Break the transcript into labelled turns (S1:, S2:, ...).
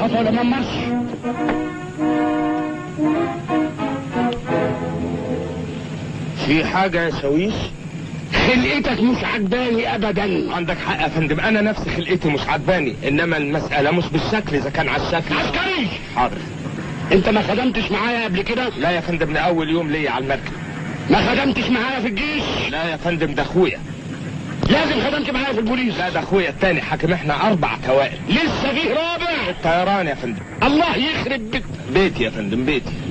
S1: خطوه ولا ممرش
S2: في حاجة يا شاويش
S1: خلقتك مش عجباني ابدا
S2: عندك حق يا فندم انا نفسي خلقتي مش عجباني انما المسألة مش بالشكل اذا كان على الشكل
S1: عسكري
S2: حاضر
S1: انت ما خدمتش معايا قبل كده
S2: لا يا فندم لأول يوم ليا على المركب
S1: ما خدمتش معايا في الجيش
S2: لا يا فندم ده اخويا
S1: لازم خدمت معايا في البوليس
S2: لا ده اخويا التاني حاكم احنا اربع توائم
S1: لسه فيه رابع
S2: طيران يا فندم
S1: الله يخرب بك
S2: بيتي يا فندم بيتي